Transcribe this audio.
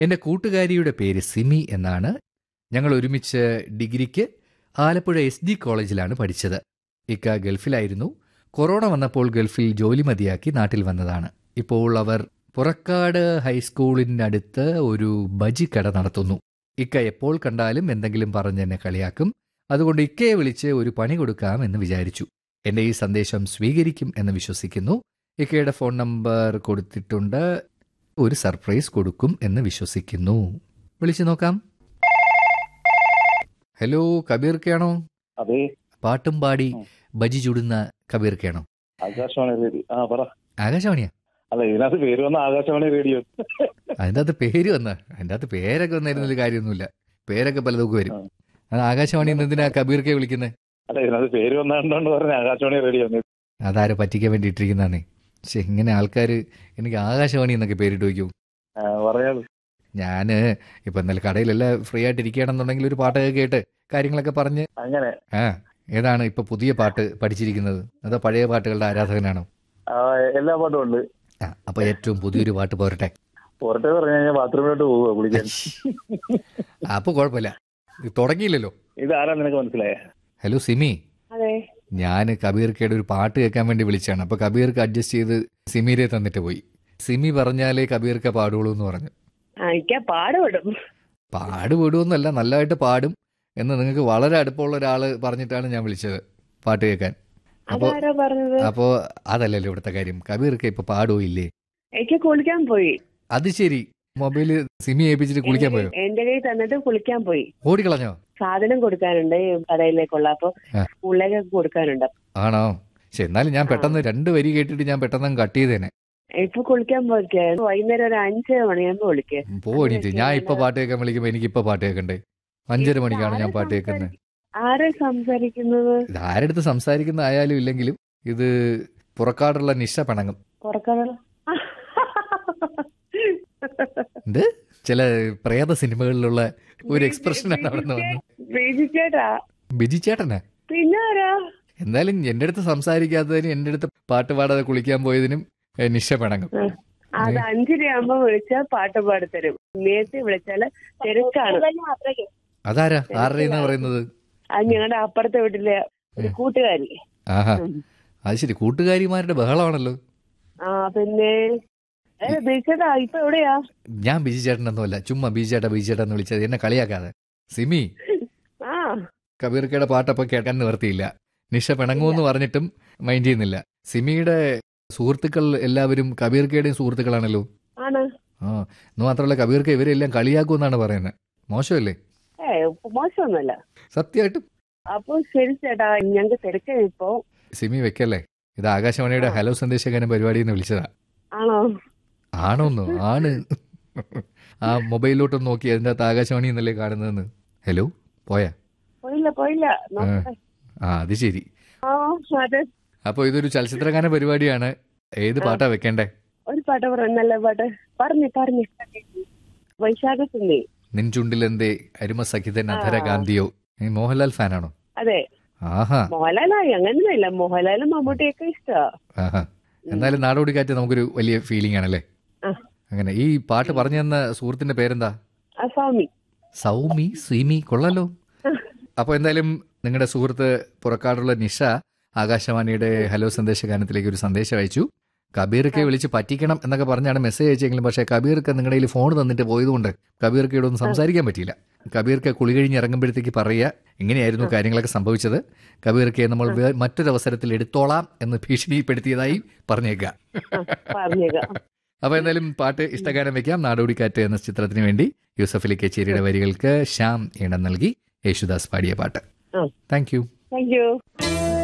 എൻ്റെ കൂട്ടുകാരിയുടെ പേര് സിമി എന്നാണ് ഞങ്ങൾ ഒരുമിച്ച് ഡിഗ്രിക്ക് ആലപ്പുഴ എസ് ഡി കോളേജിലാണ് പഠിച്ചത് ഇക്ക ഗൾഫിലായിരുന്നു കൊറോണ വന്നപ്പോൾ ഗൾഫിൽ ജോലി മതിയാക്കി നാട്ടിൽ വന്നതാണ് ഇപ്പോൾ അവർ പുറക്കാട് ഹൈസ്കൂളിനടുത്ത് ഒരു ബജി കട നടത്തുന്നു ഇക്ക എപ്പോൾ കണ്ടാലും എന്തെങ്കിലും പറഞ്ഞ് എന്നെ കളിയാക്കും അതുകൊണ്ട് ഇക്കയെ വിളിച്ച് ഒരു പണി കൊടുക്കാം എന്ന് വിചാരിച്ചു എന്റെ ഈ സന്ദേശം സ്വീകരിക്കും എന്ന് വിശ്വസിക്കുന്നു ഇക്കയുടെ ഫോൺ നമ്പർ കൊടുത്തിട്ടുണ്ട് ഒരു സർപ്രൈസ് കൊടുക്കും എന്ന് വിശ്വസിക്കുന്നു വിളിച്ചു നോക്കാം ഹലോ കബീർക്കാണോ അതെ പാട്ടും പാടി ഉം. ബജി ചുടുന്ന കബീർക്കാണോ ആകാശവാണി റേഡിയോ ആ പറ ആകാശവാണിയാ അല്ല ഇതിനകത്ത് പേര് വന്ന ആകാശവാണി റേഡിയോ അതിൻ്റെ അകത്ത് പേര് വന്ന അതിൻ്റെ അകത്ത് പേരൊക്കെ വന്നിരുന്നൊരു കാര്യമൊന്നുമില്ല പേരൊക്കെ പലതൊക്കെ വരും ആ. അത് ആകാശവാണി എന്തിനാ കബീർക്കെ വിളിക്കുന്നത് അല്ല ഇതിനകത്ത് പേര് വന്നാണ്ടോണ്ട് പറഞ്ഞ ആകാശവാണി റേഡിയോ അതാരെ പറ്റിക്കാൻ വേണ്ടി ഇട്ടിരിക്കുന്നതാണേ പക്ഷെ ഇങ്ങനെ ആൾക്കാർ എനിക്ക് ആകാശവാണി എന്നൊക്കെ പേരിട്ട് വയ്ക്കും പറയാത് ഞാൻ ഇപ്പം ഇന്നലെ കടയിലെല്ലാം ഫ്രീ ആയിട്ട് ഇരിക്കുകയാണെന്നുണ്ടെങ്കിൽ ഒരു പാട്ടൊക്കെ കേട്ട് കാര്യങ്ങളൊക്കെ പറഞ്ഞ് അങ്ങനെ ആ ഏതാണ് ഇപ്പൊ പുതിയ പാട്ട് പഠിച്ചിരിക്കുന്നത് അതോ പഴയ പാട്ടുകളുടെ ആരാധകനാണോ ആ, എല്ലാ പാട്ടും ഉണ്ട് ആ അപ്പൊ ഏറ്റവും പുതിയൊരു പാട്ട് പോരട്ടെ പുറത്തെ പറഞ്ഞു കഴിഞ്ഞാൽ ബാത്റൂമിലോട്ട് പോവുക കുളിക്കാൻ അപ്പൊ കുഴപ്പമില്ല ഇത് തുടങ്ങിയില്ലല്ലോ ഇത് ആരാ നിനക്ക് മനസ്സിലായേ ഹലോ സിമി അതെ ഞാൻ കബീർക്കയുടെ ഒരു പാട്ട് കേൾക്കാൻ വേണ്ടി വിളിച്ചാണ് അപ്പൊ കബീർക്ക് അഡ്ജസ്റ്റ് ചെയ്ത് സിമിരെ തന്നിട്ട് പോയി സിമി പറഞ്ഞാലേ കബീർക്ക പാടുള്ളൂ എന്ന് പറഞ്ഞു ആ എനിക്ക് പാടുപെടും പാട് വിടുമെന്നല്ല നല്ലതായിട്ട് പാടും എന്ന് നിങ്ങൾക്ക് വളരെ അടുപ്പമുള്ള ഒരാൾ പറഞ്ഞിട്ടാണ് ഞാൻ വിളിച്ചത് പാട്ട് കേൾക്കാൻ അപ്പോ അതാരാ പറഞ്ഞത് അപ്പോ അതല്ലല്ലോ ഇവിടുത്തെ കാര്യം കബീർക്ക് ഇപ്പൊ പാടോ ഇല്ലേ എനിക്ക് കുളിക്കാൻ പോയി അത് ശരി മൊബൈല് സിമി ഏൽപ്പിച്ചിട്ട് കുളിക്കാൻ പോയോ എന്റെ കയ്യിൽ തന്നിട്ട് കുളിക്കാൻ പോയി ഓടിക്കളഞ്ഞോ സാധനം കൊടുക്കാനുണ്ട് ഈ കടയിലേക്കുള്ള അപ്പൊ ആ. സ്കൂളിലേക്ക് കൊടുക്കാനുണ്ട് ആണോ പക്ഷെ എന്നാലും ഞാൻ പെട്ടെന്ന് രണ്ട് വരി കേട്ടിട്ട് ഞാൻ പെട്ടെന്ന് കട്ട് ചെയ്തേനെ ഇപ്പൊ കുളിക്കാൻ പോയിക്കേ വൈകുന്നേരം ഒരു അഞ്ച് മണിയാകുമ്പോ വിളിക്കേ പോണീറ്റ് ഞാൻ ഇപ്പൊ പാട്ട് കേൾക്കാൻ വിളിക്കുമ്പോ എനിക്ക് ഇപ്പൊ പാട്ട് കേൾക്കണ്ടേ അഞ്ചര മണിക്കാണ് ഞാൻ പാട്ട് കേൾക്കുന്നത് ആരാ സംസാരിക്കുന്നത് ഇത് ആരെടുത്ത് സംസാരിക്കുന്ന ആയാലും ഇല്ലെങ്കിലും ഇത് പുറക്കാടുള്ള നിശ പിണങ്ങും പുറക്കാനുള്ള എന്ത് ചില പ്രേത സിനിമകളിലുള്ള ഒരു എക്സ്പ്രഷനാണ് അവിടെ നിന്ന് വന്നത് ബേജി ചേട്ടാ ബിജി ചേട്ടനാ പിന്നെ ആരാ എന്തായാലും എന്റെ അടുത്ത് സംസാരിക്കാത്തതിനും എന്റെ അടുത്ത് പാട്ട് പാടാതെ കുളിക്കാൻ പോയതിനും ഏ, നിശ പിണങ്ങും അത് അഞ്ചരയാകുമ്പോ വിളിച്ചാൽ പാട്ട് പാടിത്തരും നേരത്തെ വിളിച്ചാല് തിരക്കാണ് അതാരാ ആരുടെയെന്നാ പറയുന്നത് അത് ഞങ്ങളുടെ അപ്പുറത്തെ വീട്ടിലെ ഒരു കൂട്ടുകാരി ആഹാ ഉം. അത് ശരി കൂട്ടുകാരിമാരുടെ ബഹളമാണല്ലോ ആ പിന്നെ ഏ ബേച്ചേട്ടാ ഇപ്പൊ എവിടെയാ ഞാൻ ബിജി ചേട്ടനൊന്നുമല്ല ചുമ്മാ ബിജി ചേട്ടാ ബിജി ചേട്ടാ എന്ന് വിളിച്ചത് എന്നെ കളിയാക്കാതെ സിമി ആ കബീർക്കയുടെ പാട്ടപ്പം കേൾക്കാൻ നിവർത്തിയില്ല നിഷ പിണങ്ങുമെന്ന് പറഞ്ഞിട്ടും മൈൻഡ് ചെയ്യുന്നില്ല സിമിയുടെ സുഹൃത്തുക്കൾ എല്ലാവരും കബീർക്കയുടെയും സുഹൃത്തുക്കളാണല്ലോ ആണ് ആ എന്ന് മാത്രമല്ല കബീർക്ക് ഇവരെല്ലാം കളിയാക്കുമെന്നാണ് പറയുന്നത് മോശമല്ലേ ഏ മോശമൊന്നുമല്ല സത്യമായിട്ടും അപ്പൊ ശരി ചേട്ടാ ഞങ്ങക്ക് തിരക്കാ ഇപ്പൊ സിമി വെക്കല്ലേ ഇത് ആകാശവാണിയുടെ ആ. ഹലോ സന്ദേശകനം പരിപാടിയിൽ നിന്ന് വിളിച്ചതാ ആണോ ആണോന്നോ ആണ് ആ മൊബൈലിലോട്ടൊന്ന് നോക്കി അതിൻ്റെ അകത്ത് ആകാശവാണി എന്നല്ലേ കാണുന്നതെന്ന് ഹലോ പോയാ പോയില്ല പോയില്ല നോക്കട്ടെ. ആ അത് ശരി ആ അതെ അപ്പോൾ ഇതൊരു ചലച്ചിത്രഗാന പരിപാടിയാണ് ഏത് പാട്ടാ വെക്കണ്ടേ ഒരു പാട്ട് പറ നല്ല പാട്ട് പറഞ്ഞു പറഞ്ഞു വൈശാഖത്തുന്നേ നിൻ ചുണ്ടിലെന്തേ അരുമ സഖിതൻ അധര ആ. ഗാന്ധിയോ നീ മോഹൻലാൽ ഫാനാണോ അതെ ആഹാ മോഹൻലാലായി അങ്ങനെയൊന്നുമില്ല മോഹൻലാലും മമ്മൂട്ടിയൊക്കെ ഇഷ്ടമാ ആഹാ എന്നാലും നാടോടി കാറ്റ് നമുക്കൊരു വലിയ ഫീലിംഗ് ആണല്ലേ ആ. അങ്ങനെ ഈ പാട്ട് പറഞ്ഞു തന്ന സുഹൃത്തിന്റെ പേരെന്താ ആ സ്വാമി സൗമി സ്വീമി കൊള്ളാലോ അപ്പോൾ എന്തായാലും നിങ്ങളുടെ സുഹൃത്ത് പുറക്കാടുള്ള നിഷ ആകാശവാണിയുടെ ഹലോ സന്ദേശ ഗാനത്തിലേക്ക് ഒരു സന്ദേശം അയച്ചു കബീർക്ക് വിളിച്ച് പറ്റിക്കണം എന്നൊക്കെ പറഞ്ഞാണ് മെസ്സേജ് അയച്ചെങ്കിലും പക്ഷേ കബീർക്ക് നിങ്ങളുടെ കയ്യിൽ ഫോൺ തന്നിട്ട് പോയതുകൊണ്ട് കബീർക്ക് ഇവിടെ ഒന്നും സംസാരിക്കാൻ പറ്റിയില്ല കബീർക്ക് കുളി കഴിഞ്ഞ് ഇറങ്ങുമ്പോഴത്തേക്ക് പറയുക എങ്ങനെയായിരുന്നു കാര്യങ്ങളൊക്കെ സംഭവിച്ചത് കബീർക്ക് നമ്മൾ വേ- മറ്റൊരവസരത്തിൽ എടുത്തോളാം എന്ന് ഭീഷണിപ്പെടുത്തിയതായി പറഞ്ഞേക്കുക പറഞ്ഞേക്കാം അപ്പോൾ എന്തായാലും പാട്ട് ഇഷ്ടഗാനം വെക്കാം നാടോടിക്കാറ്റ് എന്ന ചിത്രത്തിന് വേണ്ടി യൂസഫ് അലി കച്ചേരിയുടെ വരികൾക്ക് ശ്യാം ഇടം നൽകി യേശുദാസ് പാടിയ പാട്ട് ആ. Thank you thank you